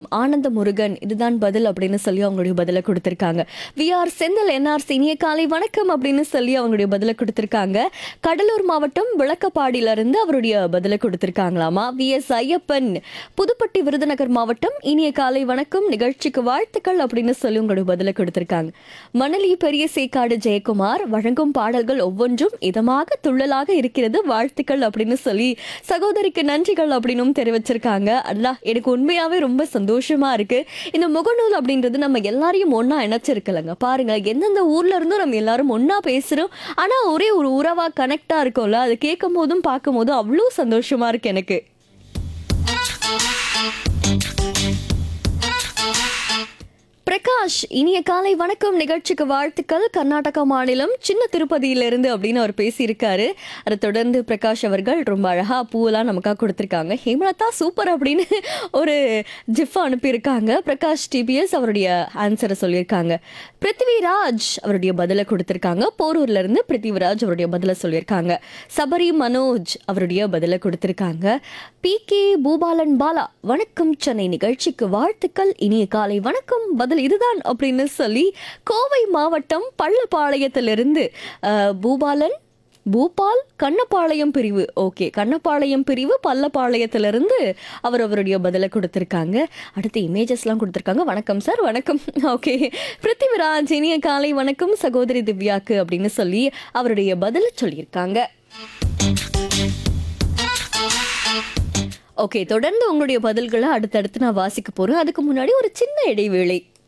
ஆனந்த முருகன் இதுதான் பதில் அப்படின்னு சொல்லி அவங்களுடைய பதிலை கொடுத்திருக்காங்க வி ஆர் செந்தில் என்ஆர்சி இனிய காலை வணக்கம் அப்படின்னு சொல்லி அவங்களுடைய பதிலை கொடுத்திருக்காங்க கடலூர் மாவட்டம் விளக்கப்பாடியில இருந்து அவருடைய பதிலை கொடுத்திருக்காங்களாமா வி எஸ் ஐயப்பன் புதுப்பட்டி விருதுநகர் மாவட்டம் இனிய காலை வணக்கம் நிகழ்ச்சிக்கு வாழ்த்துக்கள் அப்படின்னு சொல்லி உங்களுடைய பதிலை கொடுத்திருக்காங்க மணலி பெரிய சேக்காடு ஜெயக்குமார் வழங்கும் பாடல்கள் ஒவ்வொன்றும் இதமாக துள்ளலாக இருக்கிறது வாழ்த்துக்கள் அப்படின்னு சொல்லி சகோதரிக்கு நன்றிகள் அப்படின்னும் தெரிவிச்சிருக்காங்க அல்லா எனக்கு உண்மையாவே ரொம்ப சந்தோஷமா இருக்கு இந்த முகநூல் அப்படின்றது நம்ம எல்லாரையும் ஒண்ணா இணைச்சிருக்கலங்க பாருங்க எந்தெந்த ஊர்ல இருந்தும் நம்ம எல்லாரும் ஒண்ணா பேசுறோம் ஆனா ஒரே ஒரு உறவா கனெக்டா இருக்கோம்ல அது கேட்கும் போதும் பார்க்கும் போதும் அவ்வளோ சந்தோஷமா இருக்கு எனக்கு பிரகாஷ் இனிய காலை வணக்கம் நிகழ்ச்சிக்கு வாழ்த்துக்கள் கர்நாடகா மாநிலம் சின்ன திருப்பதியிலிருந்து அப்படின்னு அவர் பேசியிருக்காரு அதை தொடர்ந்து பிரகாஷ் அவர்கள் ரொம்ப அழகா பூவெல்லாம் நமக்காக கொடுத்துருக்காங்க ஹேமலதா சூப்பர் அப்படின்னு ஒரு ஜிஃப் அனுப்பியிருக்காங்க பிரகாஷ் டிபிஎஸ் அவருடைய ஆன்சரை சொல்லியிருக்காங்க பிருத்திவிராஜ் அவருடைய பதிலை கொடுத்துருக்காங்க போரூர்ல இருந்து பிருத்திவிராஜ் அவருடைய பதிலை சொல்லியிருக்காங்க சபரி மனோஜ் அவருடைய பதிலை கொடுத்துருக்காங்க பி கே பூபாலன் பாலா வணக்கம் சென்னை நிகழ்ச்சிக்கு வாழ்த்துக்கள் இனிய காலை வணக்கம் பதில் இதுதான் அப்படின்னு சொல்லி கோவை மாவட்டம் பள்ளப்பாளையத்திலிருந்து அஹ், பூபாலன் பூபால் கண்ணப்பாளையம் பிரிவு ஓகே கண்ணப்பாளையம் பிரிவு பள்ளப்பாளையத்திலிருந்து அவர் அவருடைய பதிலை கொடுத்துருக்காங்க அடுத்து இமேஜஸ்லாம் கொடுத்துருக்காங்க வணக்கம் சார் வணக்கம் ஓகே பிருத்திவிராஜ் இனிய காலை வணக்கம் சகோதரி திவ்யாக்கு அப்படின்னு சொல்லி அவருடைய பதிலை சொல்லியிருக்காங்க ஓகே தொடர்ந்து உங்களுடைய பதில்களை அடுத்தடுத்து நான் வாசிக்க போறேன் அதுக்கு முன்னாடி ஒரு சின்ன இடைவேளை